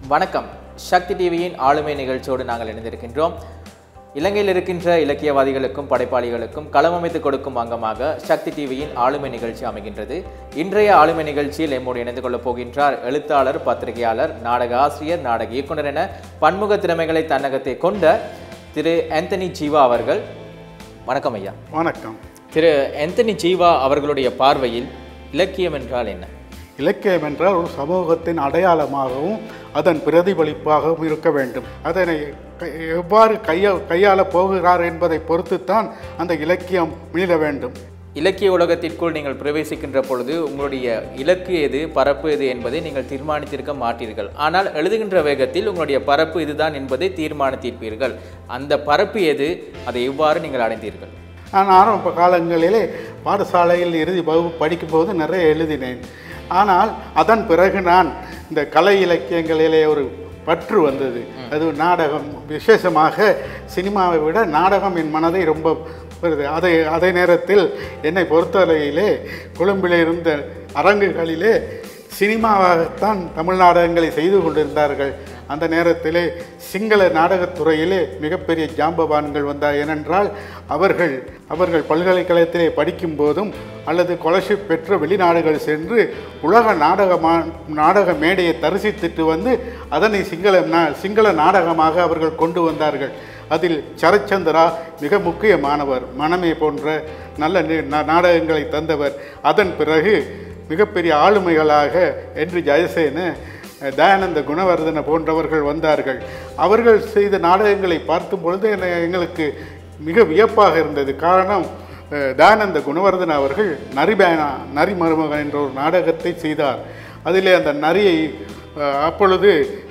வணக்கம் சக்தி டிவியின் ஆளுமை நிகழ்ச்சியோடு நாங்கள் இணைந்திருக்கின்றோம் இலங்கையில் இருக்கின்ற இலக்கியவாதிகளுக்கும் படைப்பாளிகளுக்கும் களமமைத்து கொடுக்கும் அங்கமாக சக்தி டிவியின் ஆளுமை நிகழ்ச்சி அமைகின்றது இன்றைய ஆளுமை நிகழ்ச்சியில் எம்மோடு இணைந்து கொள்ளப் போகின்றார் எழுத்தாளர் பத்திரிகையாளர் நாடக ஆசிரியர் நாடக இயக்குனர் என பன்முக திறமைகளை தன்னகத்தை கொண்ட திரு ஆந்தனி ஜீவா அவர்கள் வணக்கம் ஐயா வணக்கம் திரு ஆந்தனி ஜீவா அவர்களுடைய பார்வையில் இலக்கியம் என்றால் என்ன இலக்கியம் என்றால் ஒரு சமூகத்தின் அடையாளமாகவும் அதன் பிரதிபலிப்பாகவும் இருக்க வேண்டும் அதனை கை- எவ்வாறு கையா கையாளப் போகிறார் என்பதை பொறுத்துத்தான் அந்த இலக்கியம் மீள வேண்டும் இலக்கிய உலகத்திற்குள் நீங்கள் பிரவேசிக்கின்ற பொழுது உங்களுடைய இலக்கு எது பரப்பு எது என்பதை நீங்கள் தீர்மானித்திருக்க மாட்டீர்கள் ஆனால் எழுதுகின்ற வேகத்தில் உங்களுடைய பரப்பு இதுதான் என்பதை தீர்மானித்திருப்பீர்கள் அந்த பரப்பு எது அதை எவ்வாறு நீங்கள் அடைந்தீர்கள் நான் ஆரம்ப காலங்களிலே பாடசாலையில் இறுதி வகுப்பு படிக்கும்போது நிறைய எழுதினேன் ஆனால் அதன் பிறகு நான் இந்த கலை இலக்கியங்களிலே ஒரு பற்று வந்தது அது நாடகம் விசேஷமாக சினிமாவை விட நாடகம் என் மனதை ரொம்ப வருது அதை அதே நேரத்தில் என்னை பொறுத்தவரையிலே கொழும்பில் இருந்த அரங்குகளிலே சினிமாவாகத்தான் தமிழ் நாடகங்களை செய்து கொண்டிருந்தார்கள் அந்த நேரத்திலே சிங்கள நாடகத்துறையிலே மிகப்பெரிய ஜாம்பவான்கள் வந்தார் ஏனென்றால் அவர்கள் அவர்கள் பல்கலைக்கழகத்திலே படிக்கும் போதும் அல்லது கொலர்ஷிப் பெற்ற வெளிநாடுகள் சென்று உலக நாடகமா நாடக மேடையை தரிசித்துட்டு வந்து அதனை சிங்கள நா- சிங்கள நாடகமாக அவர்கள் கொண்டு வந்தார்கள் அதில் சரச்சந்திரா மிக முக்கியமானவர் மனமே போன்ற நல்ல நி- நா- நாடகங்களை தந்தவர் அதன் பிறகு மிகப்பெரிய ஆளுமைகளாக என்று ஜெயசேன தயானந்த குணவர்தன போன்றவர்கள் வந்தார்கள் அவர்கள் செய்த நாடகங்களை பார்க்கும் பொழுது என்ன- எங்களுக்கு மிக வியப்பாக இருந்தது காரணம் அஹ், தயானந்த குணவர்தன அவர்கள் நரிபேனா நரி மருமகன் என்ற ஒரு நாடகத்தை செய்தார் அதிலே அந்த நரியை அஹ், அப்பொழுது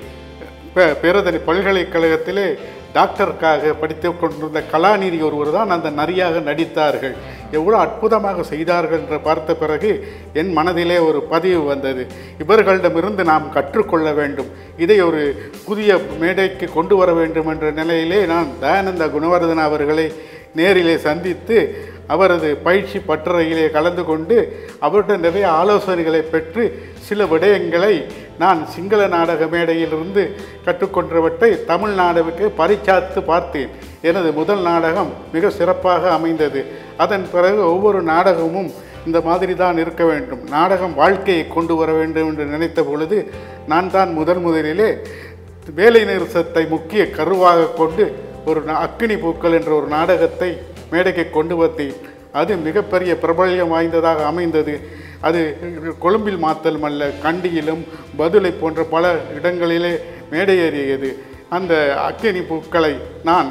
பே- பேரதனி பல்கலைக்கழகத்திலே டாக்டருக்காக படித்து கொண்டிருந்த கலாநிதி ஒருவர் தான் அந்த நரியாக நடித்தார்கள் எவ்வளோ அற்புதமாக செய்தார்கள் என்று பார்த்த பிறகு என் மனதிலே ஒரு பதிவு வந்தது இவர்களிடமிருந்து நாம் கற்றுக்கொள்ள வேண்டும் இதை ஒரு புதிய மேடைக்கு கொண்டு வர வேண்டும் என்ற நிலையிலே நான் தயானந்த குணவர்தன அவர்களை நேரிலே சந்தித்து அவரது பயிற்சி பட்டறையிலே கலந்து கொண்டு அவருடன் நிறைய ஆலோசனைகளை பெற்று சில விடயங்களை நான் சிங்கள நாடக மேடையிலிருந்து கற்றுக்கொண்டவற்றை தமிழ் நாடகத்துக்கு பரிச்சாத்து பார்த்தேன் எனது முதல் நாடகம் மிக சிறப்பாக அமைந்தது அதன் பிறகு ஒவ்வொரு நாடகமும் இந்த மாதிரி தான் இருக்க வேண்டும் நாடகம் வாழ்க்கையை கொண்டு வர வேண்டும் என்று நினைத்த பொழுது நான் தான் முதல் முதலிலே வேலை நிறுத்தத்தை முக்கிய கருவாக கொண்டு ஒரு நா- அக்கினி பூக்கள் என்ற ஒரு நாடகத்தை மேடைக்கு கொண்டு வந்தேன் அது மிகப்பெரிய பிரபல்யம் வாய்ந்ததாக அமைந்தது அது கொழும்பில் மாத்திரமல்ல கண்டியிலும் பதுளை போன்ற பல இடங்களிலே மேடையேறியது அந்த அக்கினி பூக்களை நான்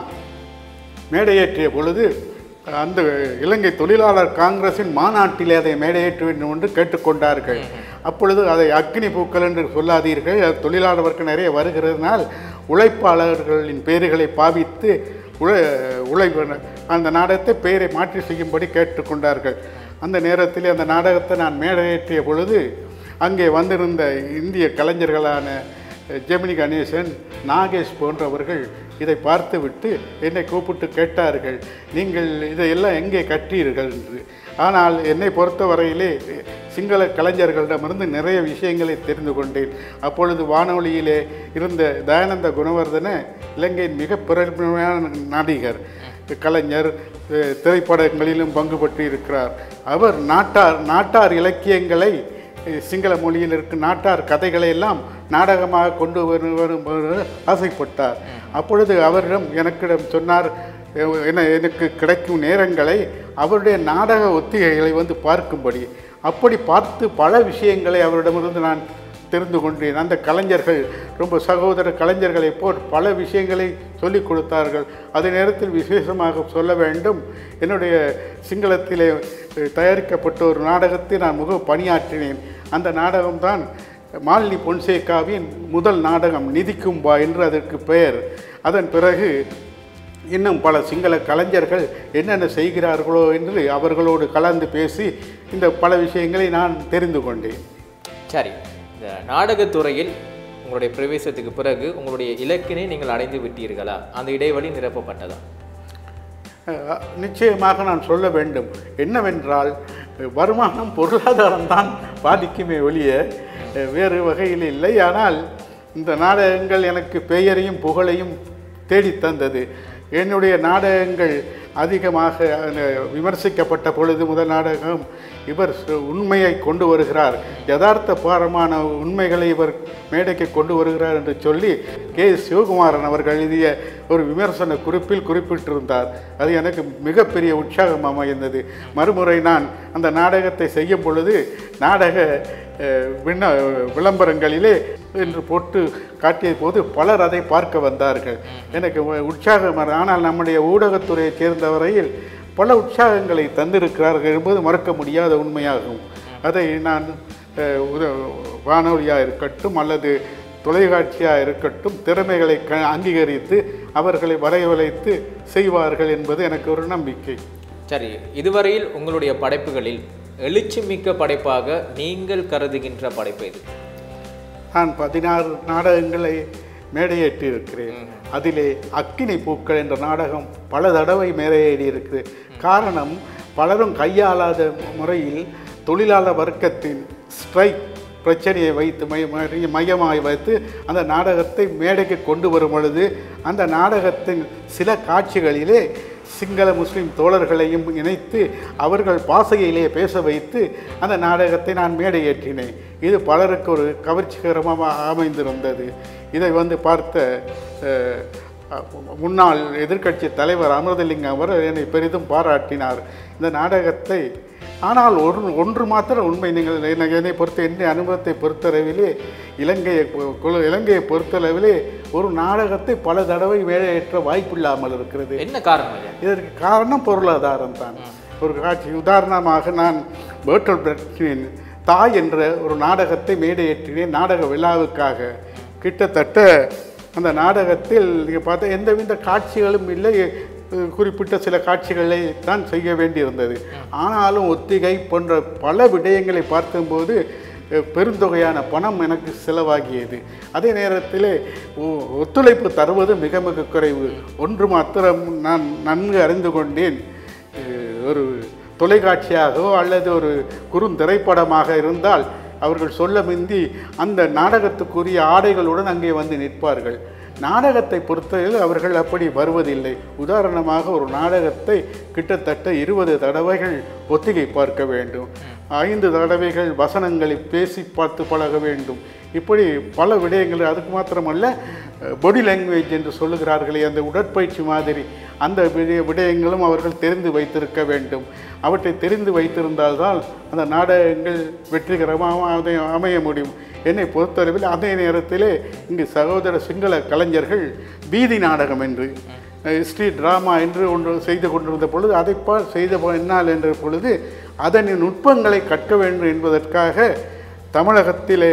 மேடையேற்றிய பொழுது அந்த இலங்கை தொழிலாளர் காங்கிரசின் மாநாட்டிலே அதை மேடையேற்ற வேண்டும் என்று கேட்டுக்கொண்டார்கள் அப்பொழுது அதை அக்னி பூக்கள் என்று சொல்லாதீர்கள் அது தொழிலாளர் வர்க்கம் நிறைய வருகிறதுனால் உழைப்பாளர்களின் பெயர்களை பாவித்து உழை உழை அந்த நாடகத்தை பெயரை மாற்றி செய்யும்படி கேட்டுக்கொண்டார்கள் அந்த நேரத்தில் அந்த நாடகத்தை நான் மேடையேற்றிய பொழுது அங்கே வந்திருந்த இந்திய கலைஞர்களான ஜெமினி கணேசன் நாகேஷ் போன்றவர்கள் இதை பார்த்துவிட்டு என்னை கூப்பிட்டு கேட்டார்கள் நீங்கள் இதையெல்லாம் எங்கே கற்றீர்கள் என்று ஆனால் என்னை பொறுத்தவரையிலே சிங்கள கலைஞர்களிடமிருந்து நிறைய விஷயங்களை தெரிந்து கொண்டேன் அப்பொழுது வானொலியிலே இருந்த தயானந்த குணவர்தன இலங்கையின் மிக பிரபலமான நடிகர் கலைஞர் அஹ், திரைப்படங்களிலும் பங்கு பற்றி இருக்கிறார் அவர் நாட்டார் நாட்டார் இலக்கியங்களை சிங்கள மொழியில் இருக்கும் நாட்டார் கதைகளை எல்லாம் நாடகமாக கொண்டு வரும் வரும் ஆசைப்பட்டார் அப்பொழுது அவரிடம் எனக்கிடம் சொன்னார் "எ- என எனக்கு கிடைக்கும் நேரங்களை அவருடைய நாடக ஒத்திகைகளை வந்து பார்க்கும்படி அப்படி பார்த்து பல விஷயங்களை அவரிடமிருந்து நான் தெரிந்து கொண்டேன் அந்த கலைஞர்கள் ரொம்ப சகோதர கலைஞர்களைப் போல் பல விஷயங்களை சொல்லிக் கொடுத்தார்கள் அதே நேரத்தில் விசேஷமாக சொல்ல வேண்டும் என்னுடைய சிங்களத்திலே அஹ், தயாரிக்கப்பட்ட ஒரு நாடகத்தை நான் முக பணியாற்றினேன் அந்த நாடகம்தான் மாலினி பொன்சேகாவின் முதல் நாடகம் நிதிக்கும்பா என்று அதற்கு பெயர் அதன் பிறகு இன்னும் பல சிங்கள கலைஞர்கள் என்னென்ன செய்கிறார்களோ என்று அவர்களோடு கலந்து பேசி இந்த பல விஷயங்களை நான் தெரிந்து கொண்டேன் சரி இந்த நாடகத்துறையில் உங்களுடைய பிரவேசத்துக்கு பிறகு உங்களுடைய இலக்கினை நீங்கள் அடைந்து விட்டீர்களா அந்த இடைவெளி நிரப்பப்பட்டதா அஹ், நிச்சயமாக நான் சொல்ல வேண்டும் என்னவென்றால் வருமானம் பொருளாதாரம் தான் பாதிக்குமே ஒழிய அஹ், வேறு வகையில் இல்லை ஆனால் இந்த நாடகங்கள் எனக்கு பெயரையும் புகழையும் தேடித் தந்தது என்னுடைய நாடகங்கள் அதிகமாக அஹ், விமர்சிக்கப்பட்ட பொழுது முதல் நாடகம் இவர் சு- உண்மையை கொண்டு வருகிறார் யதார்த்த பாரமான உண்மைகளை இவர் மேடைக்கு கொண்டு வருகிறார் என்று சொல்லி கே சிவகுமாரன் அவர்கள் எழுதிய ஒரு விமர்சன குறிப்பில் குறிப்பிட்டிருந்தார் அது எனக்கு மிகப்பெரிய உற்சாகம் அமைந்தது மறுமுறை நான் அந்த நாடகத்தை செய்யும் பொழுது நாடக அஹ், விண்ண விளம்பரங்களிலே என்று போட்டு காட்டிய போது பலர் அதை பார்க்க வந்தார்கள் எனக்கு உ- உற்சாகம் வர- ஆனால் நம்முடைய ஊடகத்துறையைச் சேர்ந்தவரையில் பல உற்சாகங்களை தந்திருக்கிறார்கள் என்பது மறக்க முடியாத உண்மையாகும் அதை நான் அஹ், உத- வானொலியாக இருக்கட்டும் அல்லது தொலைக்காட்சியாக இருக்கட்டும் திறமைகளை க அங்கீகரித்து அவர்களை வரவழைத்து செய்வார்கள் என்பது எனக்கு ஒரு நம்பிக்கை சரி இதுவரையில் உங்களுடைய படைப்புகளில் எழுச்சிமிக்க படைப்பாக நீங்கள் கருதுகின்ற படைப்பு எது நான் பதினாறு நாடகங்களை மேடையேற்றி இருக்கிறேன் அதிலே அக்கினி பூக்கள் என்ற நாடகம் பல தடவை மேடையேறி இருக்குது காரணம் பலரும் கையாளாத முறையில் தொழிலாளர் வர்க்கத்தின் ஸ்ட்ரைக் பிரச்சனையை வைத்து மைய மைய- மையமாய் வைத்து அந்த நாடகத்தை மேடைக்கு கொண்டு வரும் பொழுது அந்த நாடகத்தின் சில காட்சிகளிலே சிங்கள முஸ்லிம் தோழர்களையும் இணைத்து அவர்கள் பாசையிலே பேச வைத்து அந்த நாடகத்தை நான் மேடையேற்றினேன் இது பலருக்கு ஒரு கவர்ச்சிகரமாக அமைந்திருந்தது இதை வந்து பார்த்த அஹ், முன்னாள் எதிர்க்கட்சி தலைவர் அமிர்தலிங்கம் அவர் என்னை பெரிதும் பாராட்டினார் இந்த நாடகத்தை ஆனால் ஒரு ஒன்று மாத்திரம் உண்மை நீங்கள் என்னை என்னை பொறுத்த என்னுடைய அனுபவத்தை பொறுத்தளவிலே இலங்கையை பொ- கொ- இலங்கையை பொறுத்தளவிலே ஒரு நாடகத்தை பல தடவை வேலையேற்ற வாய்ப்பில்லாமல் இருக்கிறது என்ன காரணம் ஐயா இதற்கு காரணம் பொருளாதாரம் தான் ஒரு காட்சி உதாரணமாக நான் பேர்டல் பிரட்சின் தாய் என்ற ஒரு நாடகத்தை மேடையேற்றினேன் நாடக விழாவுக்காக கிட்டத்தட்ட அந்த நாடகத்தில் நீங்கள் பார்த்தா எந்தவித காட்சிகளும் இல்லை அஹ் குறிப்பிட்ட சில காட்சிகளை தான் செய்ய வேண்டியிருந்தது ஆனாலும் ஒத்திகை போன்ற பல விடயங்களை பார்க்கும்போது அஹ், பெருந்தொகையான பணம் எனக்கு செலவாகியது அதே நேரத்தில் ஒ- ஒத்துழைப்பு தருவது மிக மிக குறைவு ஒன்று மாத்திரம் நான் நன்கு அறிந்து கொண்டேன் அஹ், ஒரு தொலைக்காட்சியாகவோ அல்லது ஒரு குறுந்திரைப்படமாக இருந்தால் அவர்கள் சொல்ல மிந்தி அந்த நாடகத்துக்குரிய ஆடைகளுடன் அங்கே வந்து நிற்பார்கள் நாடகத்தை பொறுத்தவரையில் அவர்கள் அப்படி வருவதில்லை உதாரணமாக ஒரு நாடகத்தை கிட்டத்தட்ட இருபது தடவைகள் ஒத்திகை பார்க்க வேண்டும் ஐந்து தடவைகள் வசனங்களை பேசி பார்த்து பழக வேண்டும் இப்படி பல விடயங்கள் அதுக்கு மாத்திரமல்ல பொடி லாங்குவேஜ் என்று சொல்லுகிறார்களே அந்த உடற்பயிற்சி மாதிரி அந்த விடய விடயங்களும் அவர்கள் தெரிந்து வைத்திருக்க வேண்டும் அவற்றை தெரிந்து வைத்திருந்தால்தான் அந்த நாடகங்கள் வெற்றிகரமாக அதை அமைய முடியும் என்னை பொறுத்தளவில் அதே நேரத்திலே இங்கு சகோதர சிங்கள கலைஞர்கள் வீதி நாடகம் என்று ஸ்ட்ரீட் ட்ராமா என்று ஒன்று செய்து கொண்டிருந்த பொழுது அதைப்பால் செய்த என்னால் என்ற பொழுது அதன் நுட்பங்களை கற்க வேண்டும் என்பதற்காக தமிழகத்திலே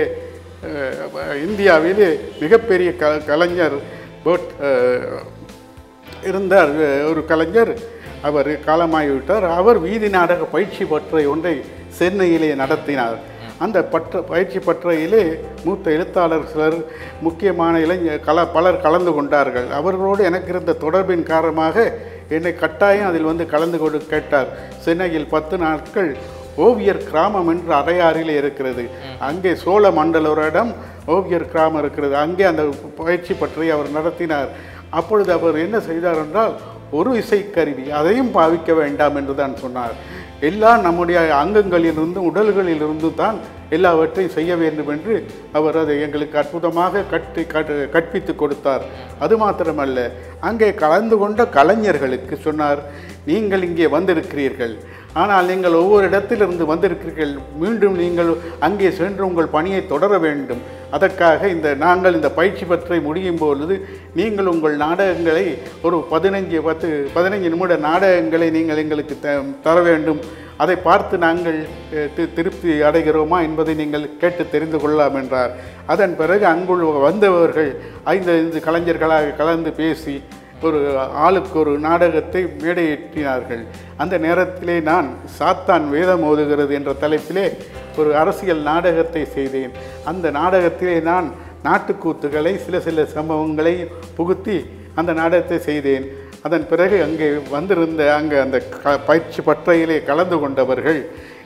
அஹ், இந்தியாவிலே மிகப்பெரிய க கலைஞர் போட் அஹ், இருந்தார் அஹ், ஒரு கலைஞர் அவர் காலமாகிவிட்டார் அவர் வீதி நாடக பயிற்சி பற்றை ஒன்றை சென்னையிலே நடத்தினார் அந்த பற்ற பயிற்சி பற்றையிலே மூத்த எழுத்தாளர் சிலர் முக்கியமான இளைஞர் கல பலர் கலந்து கொண்டார்கள் அவர்களோடு எனக்கு இருந்த தொடர்பின் காரணமாக என்னை கட்டாயம் அதில் வந்து கலந்து கொண்டு கேட்டார் சென்னையில் பத்து நாட்கள் ஓவியர் கிராமம் என்று அடையாறிலே இருக்கிறது அங்கே சோழ மண்டலரிடம் ஓவியர் கிராமம் இருக்கிறது அங்கே அந்த பயிற்சி பற்றி அவர் நடத்தினார் அப்பொழுது அவர் என்ன செய்தார் என்றால் ஒரு இசைக்கருவி அதையும் பாவிக்க வேண்டாம் என்று தான் சொன்னார் எல்லாம் நம்முடைய அங்கங்களிலிருந்தும் உடல்களிலிருந்து தான் எல்லாவற்றையும் செய்ய வேண்டும் என்று அவர் அதை எங்களுக்கு அற்புதமாக கட்டி கட்டு கற்பித்து கொடுத்தார் அது மாத்திரமல்ல அங்கே கலந்து கொண்ட கலைஞர்களுக்கு சொன்னார் நீங்கள் இங்கே வந்திருக்கிறீர்கள் ஆனால் நீங்கள் ஒவ்வொரு இடத்திலிருந்து வந்திருக்கிறீர்கள் மீண்டும் நீங்கள் அங்கே சென்று உங்கள் பணியை தொடர வேண்டும் அதற்காக இந்த நாங்கள் இந்த பயிற்சி பற்றி முடியும் பொழுது நீங்கள் உங்கள் நாடகங்களை ஒரு பதினஞ்சு பத்து பதினஞ்சு நிமிட நாடகங்களை நீங்கள் எங்களுக்கு த தர வேண்டும் அதை பார்த்து நாங்கள் அஹ், தி- திருப்தி அடைகிறோமா என்பதை நீங்கள் கேட்டு தெரிந்து கொள்ளலாம் என்றார் அதன் பிறகு அங்குள் வந்தவர்கள் ஐந்து ஐந்து கலைஞர்களாக கலந்து பேசி ஒரு ஆளுக்கு ஒரு நாடகத்தை மேடையேற்றினார்கள் அந்த நேரத்திலே நான் சாத்தான் வேதம் ஓதுகிறது என்ற தலைப்பிலே ஒரு அரசியல் நாடகத்தை செய்தேன் அந்த நாடகத்திலே நான் நாட்டுக்கூத்துகளை சில சில சம்பவங்களை புகுத்தி அந்த நாடகத்தை செய்தேன் அதன் பிறகு அங்கே வந்திருந்த அங்கே அந்த க பயிற்சி பற்றையிலே கலந்து கொண்டவர்கள்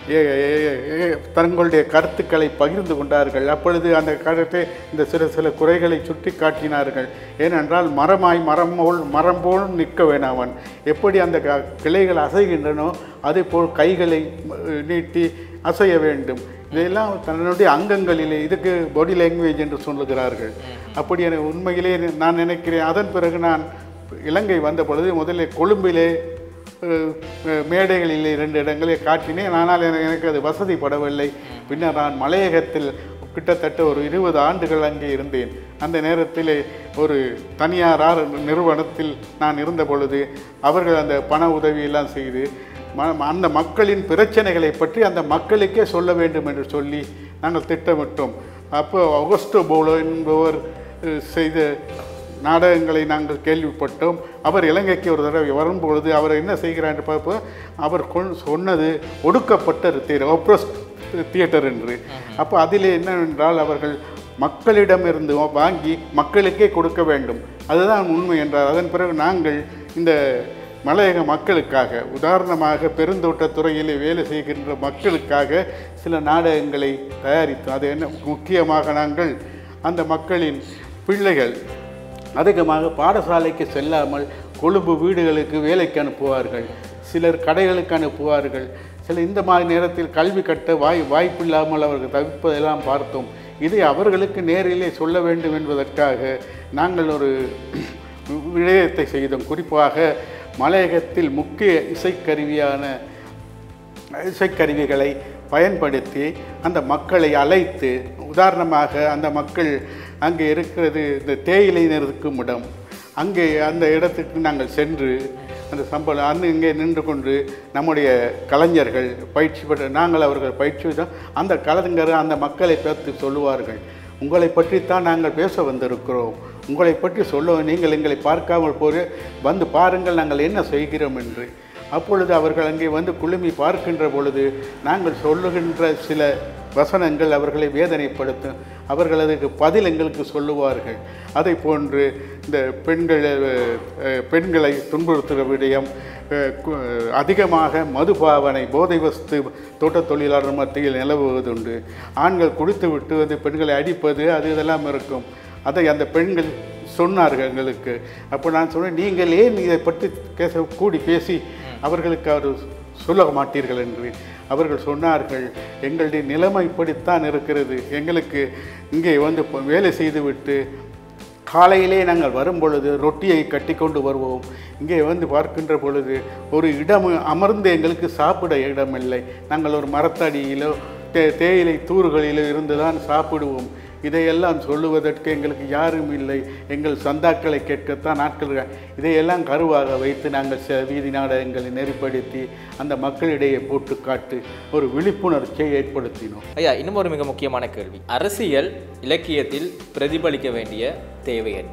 ஏ- ஏ- ஏ- தங்களுடைய கருத்துக்களை பகிர்ந்து கொண்டார்கள் அப்பொழுது அந்த கருத்தை இந்த சில சில குறைகளை சுட்டி காட்டினார்கள் ஏனென்றால் மரமாய் மரம் போல் மரம் போல் நிற்க வேணாம் அவன் எப்படி அந்த க- கிளைகள் அசைகின்றனோ அதே போல் கைகளை அஹ், நீட்டி அசைய வேண்டும் இதெல்லாம் தன்னுடைய அங்கங்களிலே இதுக்கு பாடி லாங்குவேஜ் என்று சொல்லுகிறார்கள் அப்படி என உண்மையிலே நான் நினைக்கிறேன் அதன் பிறகு நான் இலங்கை வந்த பொழுது முதலில் கொழும்பிலே அஹ், அஹ், மேடைகளில் இரண்டு இடங்களை காட்டினேன் ஆனால் எனக்கு எனக்கு அது வசதிப்படவில்லை பின்னர் நான் மலையகத்தில் கிட்டத்தட்ட ஒரு இருபது ஆண்டுகள் அங்கே இருந்தேன் அந்த நேரத்தில் ஒரு தனியார் நிறுவனத்தில் நான் இருந்த பொழுது அவர்கள் அந்த பண உதவியெல்லாம் செய்து ம- அந்த மக்களின் பிரச்சனைகளை பற்றி அந்த மக்களுக்கே சொல்ல வேண்டும் என்று சொல்லி நாங்கள் திட்டமிட்டோம் அப்போ அகஸ்டோ போலோ என்பவர் அஹ், செய்த நாடகங்களை நாங்கள் கேள்விப்பட்டோம் அவர் இலங்கைக்கு ஒரு தடவை வரும்பொழுது அவர் என்ன செய்கிறார் என்று பார்ப்போம் அவர் கொண்- சொன்னது ஒடுக்கப்பட்ட தியேட்டர் ஒப்ரஸ் தியேட்டர் என்று அப்போ அதிலே என்னவென்றால் அவர்கள் மக்களிடமிருந்து வாங்கி மக்களுக்கே கொடுக்க வேண்டும் அதுதான் உண்மை என்றார் அதன் பிறகு நாங்கள் இந்த மலையக மக்களுக்காக உதாரணமாக பெருந்தோட்டத் துறையிலே வேலை செய்கின்ற மக்களுக்காக சில நாடகங்களை தயாரித்தோம் அது என்ன முக்கியமாக நாங்கள் அந்த மக்களின் பிள்ளைகள் அதிகமாக பாடசாலைக்கு செல்லாமல் கொழும்பு வீடுகளுக்கு வேலைக்கு அனுப்புவார்கள் சிலர் கடைகளுக்கு அனுப்புவார்கள் சில இந்த மாதிரி நேரத்தில் கல்வி கட்ட வாய் வாய்ப்பில்லாமல் அவர்கள் தவிப்பதெல்லாம் பார்த்தோம் இதை அவர்களுக்கு நேரிலே சொல்ல வேண்டும் என்பதற்காக நாங்கள் ஒரு விடயத்தை செய்தோம் குறிப்பாக மலையகத்தில் முக்கிய இசைக்கருவியான இசைக்கருவிகளை பயன்படுத்தி அந்த மக்களை அழைத்து உதாரணமாக அந்த மக்கள் அங்கே இருக்கிறது இந்த தேயிலை நிறுக்கும் இடம் அங்கே அந்த இடத்துக்கு நாங்கள் சென்று அந்த சம்பளம் அன்று இங்கே நின்று கொண்டு நம்முடைய கலைஞர்கள் பயிற்சி பெற்ற நாங்கள் அவர்கள் பயிற்சி தான் அந்த கலைஞர் அந்த மக்களை பார்த்து சொல்லுவார்கள் உங்களை பற்றித்தான் நாங்கள் பேச வந்திருக்கிறோம் உங்களை பற்றி சொல்ல நீங்கள் எங்களை பார்க்காமல் போது வந்து பாருங்கள் நாங்கள் என்ன செய்கிறோம் என்று அப்பொழுது அவர்கள் அங்கே வந்து குழுமி பார்க்கின்ற பொழுது நாங்கள் சொல்லுகின்ற சில வசனங்கள் அவர்களை வேதனைப்படுத்தும் அவர்கள் அதுக்கு பதில் எங்களுக்கு சொல்லுவார்கள் அதை போன்று இந்த பெண்கள் அஹ், பெண்களை துன்புறுத்துகிற விடயம் அஹ், கு- அதிகமாக மதுபாவனை போதை வஸ்து தோட்டத் தொழிலாளர் மத்தியில் நிலவுவதுண்டு ஆண்கள் குடித்து விட்டு வந்து பெண்களை அடிப்பது அது இதெல்லாம் இருக்கும் அதை அந்த பெண்கள் சொன்னார்கள் எங்களுக்கு அப்போ நான் சொன்னேன் நீங்கள் ஏன் இதை பற்றி பேச கூடி பேசி அவர்களுக்கு அவர் சொல்ல மாட்டீர்கள் என்று அவர்கள் சொன்னார்கள் எங்களுடைய நிலைமை இப்படித்தான் இருக்கிறது எங்களுக்கு இங்கே வந்து இப்போ வேலை செய்துவிட்டு காலையிலே நாங்கள் வரும் பொழுது ரொட்டியை கட்டி கொண்டு வருவோம் இங்கே வந்து பார்க்கின்ற பொழுது ஒரு இடம் அமர்ந்து எங்களுக்கு சாப்பிட இடமில்லை நாங்கள் ஒரு மரத்தடியிலோ தே தேயிலை தூறுகளிலோ இருந்து தான் சாப்பிடுவோம் இதையெல்லாம் சொல்லுவதற்கு எங்களுக்கு யாரும் இல்லை எங்கள் சந்தாக்களை கேட்கத்தான் நாட்கள் இருக்க- இதையெல்லாம் கருவாக வைத்து நாங்கள் சில வீதி நாடகங்களை நெறிப்படுத்தி அந்த மக்களிடையே போட்டு காட்டு ஒரு விழிப்புணர்ச்சியை ஏற்படுத்தினோம் ஐயா இன்னும் ஒரு மிக முக்கியமான கேள்வி அரசியல் இலக்கியத்தில் பிரதிபலிக்க வேண்டிய தேவை என்ன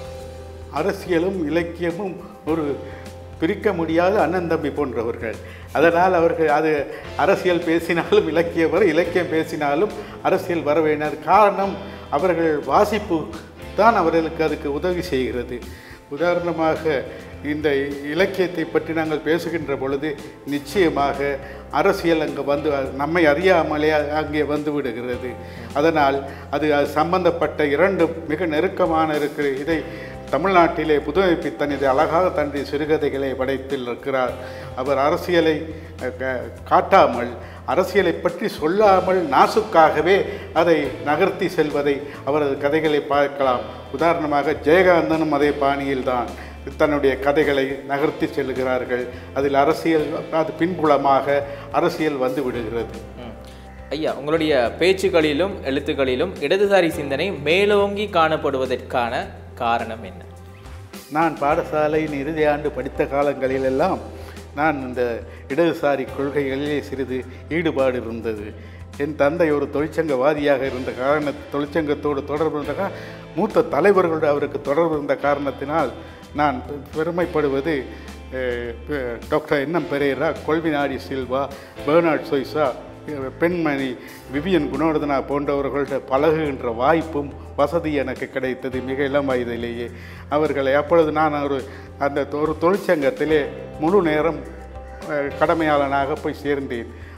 அரசியலும் இலக்கியமும் ஒரு பிரிக்க முடியாத அண்ணன் தம்பி போன்றவர்கள் அதனால் அவர்கள் அது அரசியல் பேசினாலும் இலக்கியம் வர இலக்கியம் பேசினாலும் அரசியல் வர வேண்டார் காரணம் அவர்கள் வாசிப்பு தான் அவர்களுக்கு அதுக்கு உதவி செய்கிறது உதாரணமாக இந்த இலக்கியத்தை பற்றி நாங்கள் பேசுகின்ற பொழுது நிச்சயமாக அரசியல் அங்கே வந்து நம்மை அறியாமலே அங்கே வந்து விடுகிறது அதனால் அது அது சம்பந்தப்பட்ட இரண்டு மிக நெருக்கமான இருக்கிற இதை தமிழ்நாட்டிலே புதுமை பித்தன் இதை அழகாக தன்னுடைய சிறுகதைகளை படைத்தில் இருக்கிறார் அவர் அரசியலை அஹ், க- காட்டாமல் அரசியலை பற்றி சொல்லாமல் நாசுக்காகவே அதை நகர்த்தி செல்வதை அவரது கதைகளை பார்க்கலாம் உதாரணமாக ஜெயகாந்தனும் அதே பாணியில்தான் தன்னுடைய கதைகளை நகர்த்தி செல்கிறார்கள் அதில் அரசியல் அது பின்புலமாக அரசியல் வந்து விடுகிறது ம். ஐயா உங்களுடைய பேச்சுகளிலும் எழுத்துக்களிலும் இடதுசாரி சிந்தனை மேலோங்கி காணப்படுவதற்கான காரணம் என்ன நான் பாடசாலையின் இறுதி ஆண்டு படித்த காலங்களிலெல்லாம் நான் இந்த இடதுசாரி கொள்கைகளிலே சிறிது ஈடுபாடு இருந்தது என் தந்தை ஒரு தொழிற்சங்கவாதியாக இருந்த காரண தொழிற்சங்கத்தோடு தொடர்பு இருந்த கா- மூத்த தலைவர்களோடு அவருக்கு தொடர்பு இருந்த காரணத்தினால் நான் பெ- பெருமைப்படுவது அஹ், பெ- doctor N M Perera Colvin R de Silva Bernard Soysa பெண்மணி விவியன் குணவர்தனா போன்றவர்கள்ட்ட பழகுகின்ற வாய்ப்பும் வசதி எனக்கு கிடைத்தது மிக இளம் வயதிலேயே அவர்களை அப்பொழுது நான் ஒரு அந்த ஒரு தொழிற்சங்கத்திலே முழு நேரம் அஹ், கடமையாளனாக போய் சேர்ந்தேன்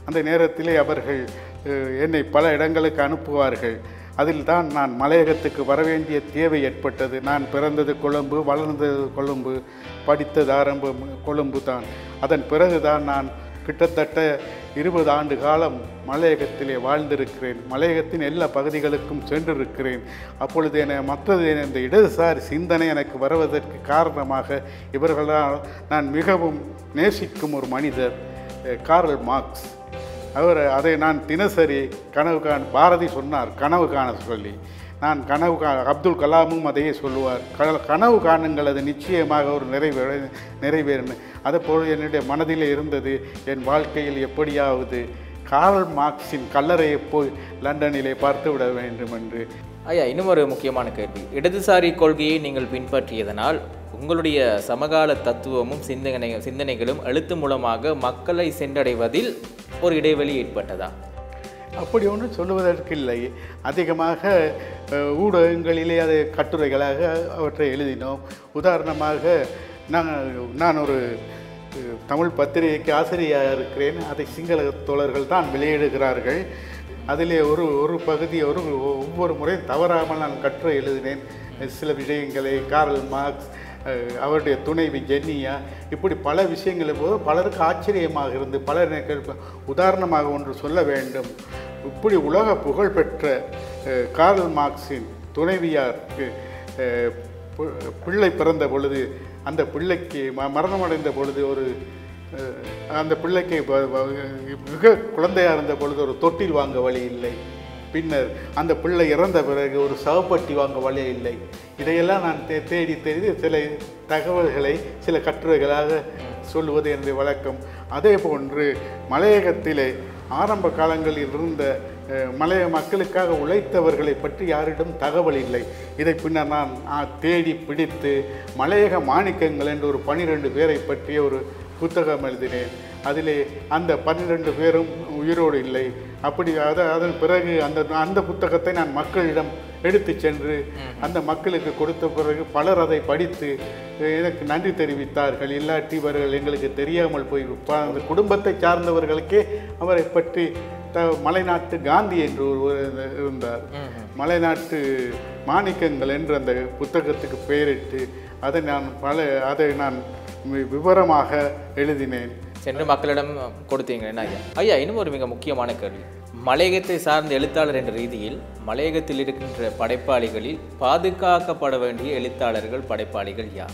அந்த நேரத்திலே அவர்கள் அஹ், என்னை பல இடங்களுக்கு அனுப்புவார்கள் அதில் தான் நான் மலையகத்துக்கு வர வேண்டிய தேவை ஏற்பட்டது நான் பிறந்தது கொழும்பு வளர்ந்தது கொழும்பு படித்தது ஆரம்பம் கொழும்பு தான் அதன் பிறகுதான் நான் கிட்டத்தட்ட இருபது ஆண்டு காலம் மலையகத்திலே வாழ்ந்திருக்கிறேன் மலையகத்தின் எல்லா பகுதிகளுக்கும் சென்றிருக்கிறேன் அப்பொழுது என மற்றது என இந்த இடதுசாரி சிந்தனை எனக்கு வருவதற்கு காரணமாக இவர்களால் நான் மிகவும் நேசிக்கும் ஒரு மனிதர் அஹ், கார்ல் மார்க்ஸ் அவர் அதை நான் தினசரி கனவு காண பாரதி சொன்னார் கனவு காண சொல்லி நான் கனவு கா அப்துல் கலாமும் அதையே சொல்லுவார் க- கனவு காணுங்கள் அது நிச்சயமாக ஒரு நிறைவேற நிறைவேறும் அதுபோல் என்னுடைய மனதிலே இருந்தது என் வாழ்க்கையில் எப்படியாவது கார்ல் மார்க்ஸின் கல்லறையை போய் லண்டனிலே பார்த்து விட வேண்டும் என்று ஐயா இன்னும் ஒரு முக்கியமான கேள்வி இடதுசாரி கொள்கையை நீங்கள் பின்பற்றியதனால் உங்களுடைய சமகால தத்துவமும் சிந்தனை சிந்தனைகளும் எழுத்து மூலமாக மக்களை சென்றடைவதில் ஒரு இடைவெளி ஏற்பட்டதா அப்படி ஒன்றும் சொல்லுவதற்கு இல்லை அதிகமாக அஹ், ஊடகங்களிலே அதை கட்டுரைகளாக அவற்றை எழுதினோம் உதாரணமாக நான் நான் ஒரு அஹ், தமிழ் பத்திரிகைக்கு ஆசிரியராக இருக்கிறேன் அதை சிங்கள தோழர்கள் தான் வெளியிடுகிறார்கள் அதிலே ஒரு ஒரு பகுதி ஒரு ஒவ்வொரு முறையும் தவறாமல் நான் கட்டுரை எழுதினேன் சில விஷயங்களை கார்ல் மார்க்ஸ் அஹ், அவருடைய துணைவி ஜென்னியா இப்படி பல விஷயங்கள் போது பலருக்கு ஆச்சரியமாக இருந்து பலர் எனக்கு உதாரணமாக ஒன்று சொல்ல வேண்டும் இப்படி உலக புகழ்பெற்ற அஹ், கார்ல் மார்க்ஸின் துணைவியாருக்கு அஹ், பி- பிள்ளை பிறந்த பொழுது அந்த பிள்ளைக்கு ம மரணமடைந்த பொழுது ஒரு அஹ், அந்த பிள்ளைக்கு வ- வ- மிக குழந்தையாக இருந்த பொழுது ஒரு தொட்டில் வாங்க வழி இல்லை பின்னர் அந்த பிள்ளை இறந்த பிறகு ஒரு சவப்பட்டி வாங்க வழி இல்லை இதையெல்லாம் நான் தே தேடி தேடி சில தகவல்களை சில கட்டுரைகளாக சொல்லுவது என்னுடைய வழக்கம் அதே போன்று மலையகத்திலே ஆரம்ப காலங்களில் இருந்த அஹ், மலைய மக்களுக்காக உழைத்தவர்களை பற்றி யாரிடம் தகவல் இல்லை இதை பின்னர் நான் ஆ, தேடி பிடித்து மலையக மாணிக்கங்கள் என்று ஒரு பனிரெண்டு பேரை பற்றிய ஒரு புத்தகம் எழுதினேன் அதிலே அந்த பன்னிரண்டு பேரும் உயிரோடு இல்லை அப்படி அத அதன் பிறகு அந்த அந்த புத்தகத்தை நான் மக்களிடம் எடுத்து சென்று அந்த மக்களுக்கு கொடுத்த பிறகு பலர் அதை படித்து அஹ், எனக்கு நன்றி தெரிவித்தார்கள் இல்லாட்டி இவர்கள் எங்களுக்கு தெரியாமல் போய் ப- அந்த குடும்பத்தை சார்ந்தவர்களுக்கே அவரை பற்றி த மலைநாட்டு காந்தி என்று ஒருவர் இருந்தார் மலைநாட்டு மாணிக்கங்கள் என்று அந்த புத்தகத்துக்கு பெயரிட்டு அதை நான் பல அதை நான் வி- விவரமாக எழுதினேன் சென்று மக்களிடம் கொடுத்தீங்க என்ன ஐயா ஐயா இன்னும் ஒரு மிக முக்கியமான கேள்வி மலையகத்தை சார்ந்த எழுத்தாளர் என்ற ரீதியில் மலையகத்தில் இருக்கின்ற படைப்பாளிகளில் பாதுகாக்கப்பட வேண்டிய எழுத்தாளர்கள் படைப்பாளிகள் யார்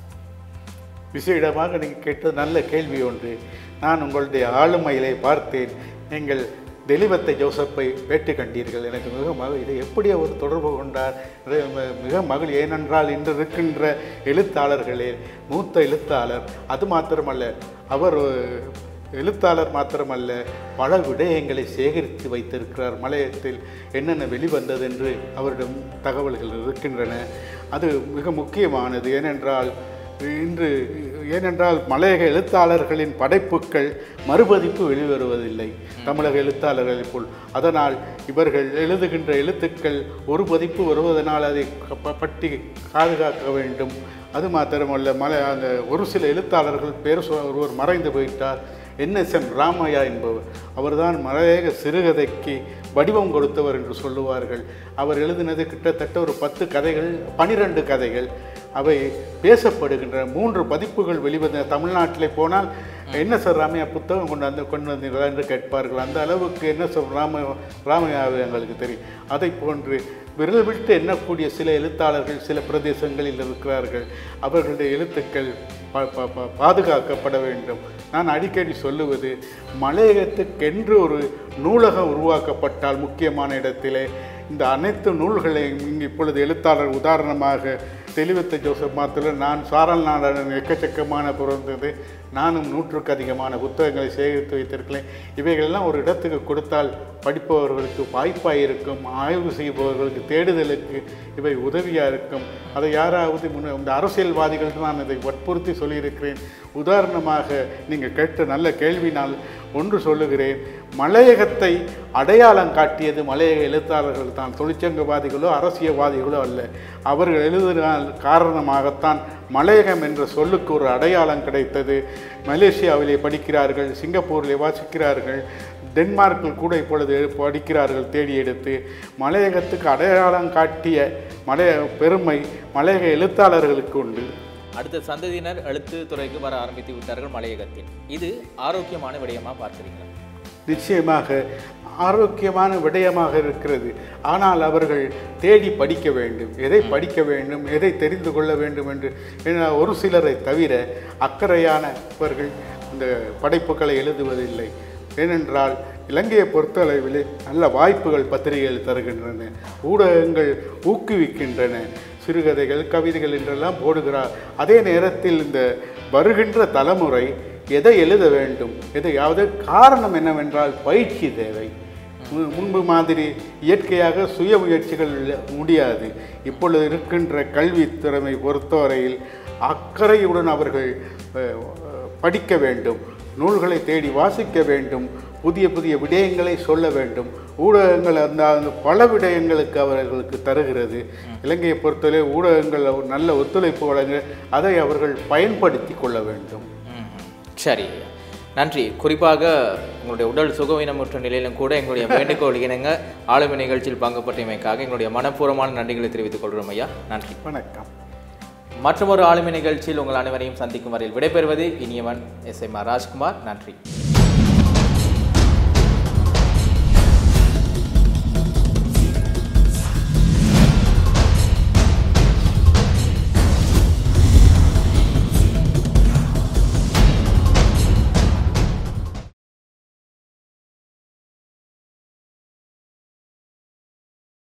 விசேடமாக நீங்கள் கேட்டது நல்ல கேள்வி ஒன்று நான் உங்களுடைய ஆளுமையிலே பார்த்தேன் நீங்கள் தெளிவத்தை ஜோசப்பை வேட்டு கண்டீர்கள் எனக்கு மிக மக இதை எப்படி அவர் தொடர்பு கொண்டார் இது ம- மிக மகள் ஏனென்றால் இன்று இருக்கின்ற எழுத்தாளர்களே மூத்த எழுத்தாளர் அது மாத்திரமல்ல அவர் எழுத்தாளர் மாத்திரமல்ல பல விடயங்களை சேகரித்து வைத்திருக்கிறார் மலையத்தில் என்னென்ன வெளிவந்தது என்று அவரிடம் தகவல்கள் இருக்கின்றன அது மிக முக்கியமானது ஏனென்றால் இன்று ஏனென்றால் மலையக எழுத்தாளர்களின் படைப்புக்கள் மறுபதிப்பு வெளிவருவதில்லை தமிழக எழுத்தாளர்களைப் போல் அதனால் இவர்கள் எழுதுகின்ற எழுத்துக்கள் ஒரு பதிப்பு வருவதனால் அதை ப- பட்டி பாதுகாக்க வேண்டும் அது மாத்திரமல்ல மலை அந்த ஒரு சில எழுத்தாளர்கள் பேர் சொ- ஒருவர் மறைந்து போயிட்டார் என்எஸ்எம் ராமையா என்பவர் அவர்தான் மலையக சிறுகதைக்கு வடிவம் கொடுத்தவர் என்று சொல்லுவார்கள் அவர் எழுதினது கிட்டத்தட்ட ஒரு பத்து கதைகள் பனிரெண்டு கதைகள் அவை பேசப்படுகின்ற மூன்று பதிப்புகள் வெளிவந்த தமிழ்நாட்டிலே போனால் என்ன சார் ராமையா புத்தகம் கொண்டு வந்து கொண்டு வந்தீங்களா என்று கேட்பார்கள் அந்த அளவுக்கு என்ன சொல் ராம ராமையாவை எங்களுக்கு தெரியும் அதை போன்று விரல் விட்டு எண்ணக்கூடிய சில எழுத்தாளர்கள் சில பிரதேசங்களில் இருக்கிறார்கள் அவர்களுடைய எழுத்துக்கள் ப- ப- ப- பாதுகாக்கப்பட வேண்டும் நான் அடிக்கடி சொல்லுவது மலையகத்துக்கென்று ஒரு நூலகம் உருவாக்கப்பட்டால் முக்கியமான இடத்திலே இந்த அனைத்து நூல்களையும் இங்கு இப்பொழுது எழுத்தாளர் உதாரணமாக தெளிவத்த ஜோசப் மாத்திரம் நான் சாரல் நாடன் எக்கச்சக்கமான பிறந்தது நானும் நூற்றுக்கு அதிகமான புத்தகங்களை சேகரித்து வைத்திருக்கிறேன் இவைகளெல்லாம் ஒரு இடத்துக்கு கொடுத்தால் படிப்பவர்களுக்கு வாய்ப்பாக இருக்கும் ஆய்வு செய்பவர்களுக்கு தேடுதலுக்கு இவை உதவியாக இருக்கும் அதை யாராவது முன்ன இந்த அரசியல்வாதிகளுக்கு நான் இதை வற்புறுத்தி சொல்லியிருக்கிறேன் உதாரணமாக நீங்கள் கேட்ட நல்ல கேள்வினால் ஒன்று சொல்லுகிறேன் மலையகத்தை அடையாளம் காட்டியது மலையக எழுத்தாளர்கள் தான் தொழிற்சங்கவாதிகளோ அரசியல்வாதிகளோ அல்ல அவர்கள் எழுதினால் காரணமாகத்தான் மலையகம் என்ற சொல்லுக்கு ஒரு அடையாளம் கிடைத்தது மலேசியாவிலே படிக்கிறார்கள் சிங்கப்பூரிலே வாசிக்கிறார்கள் டென்மார்க்கில் கூட இப்பொழுது படிக்கிறார்கள் தேடி எடுத்து மலையகத்துக்கு அடையாளம் காட்டிய மலைய பெருமை மலையக எழுத்தாளர்களுக்கு உண்டு அடுத்த சந்ததியினர் எழுத்து துறைக்கு வர ஆரம்பித்து விட்டார்கள் மலையகத்தில் இது ஆரோக்கியமான விடயமா பார்க்கிறீங்களா நிச்சயமாக ஆரோக்கியமான விடயமாக இருக்கிறது ஆனால் அவர்கள் தேடி படிக்க வேண்டும் எதை படிக்க வேண்டும் எதை தெரிந்து கொள்ள வேண்டும் என்று ஏன்னா ஒரு சிலரை தவிர அக்கறையானவர்கள் இந்த படைப்புகளை எழுதுவதில்லை ஏனென்றால் இலங்கையை பொறுத்தளவில் நல்ல வாய்ப்புகள் பத்திரிகைகள் தருகின்றன ஊடகங்கள் ஊக்குவிக்கின்றன சிறுகதைகள் கவிதைகள் என்றெல்லாம் போடுகிறார் அதே நேரத்தில் இந்த வருகின்ற தலைமுறை எதை எழுத வேண்டும் எதையாவது காரணம் என்னவென்றால் பயிற்சி தேவை மு- முன்பு மாதிரி இயற்கையாக சுய முயற்சிகள் இல்ல- முடியாது இப்பொழுது இருக்கின்ற கல்வி திறமை பொறுத்தவரையில் அக்கறையுடன் அவர்கள் அஹ், படிக்க வேண்டும் நூல்களை தேடி வாசிக்க வேண்டும் புதிய புதிய விடயங்களை சொல்ல வேண்டும் ஊடகங்கள் அந்த அந்த பல விடயங்களுக்கு அவர்களுக்கு தருகிறது இலங்கையை பொறுத்தவரை ஊடகங்கள் ஒரு நல்ல ஒத்துழைப்பு வழங்க அதை அவர்கள் பயன்படுத்தி கொள்ள வேண்டும் ம்ஹும். சரி ஐயா நன்றி குறிப்பாக உங்களுடைய உடல் சுகவீனமுற்ற நிலையிலும் கூட எங்களுடைய வேண்டுகோள் இணங்க ஆளுமை நிகழ்ச்சியில் பங்கு பற்றியமைக்காக எங்களுடைய மனப்பூர்வமான நன்றிகளை தெரிவித்துக் கொள்கிறோம் ஐயா நன்றி வணக்கம் மற்றொரு ஆளுமை நிகழ்ச்சியில் உங்கள் அனைவரையும் சந்திக்கும் வரையில் விடைபெறுவது Iniyavan S M R Rajkumar நன்றி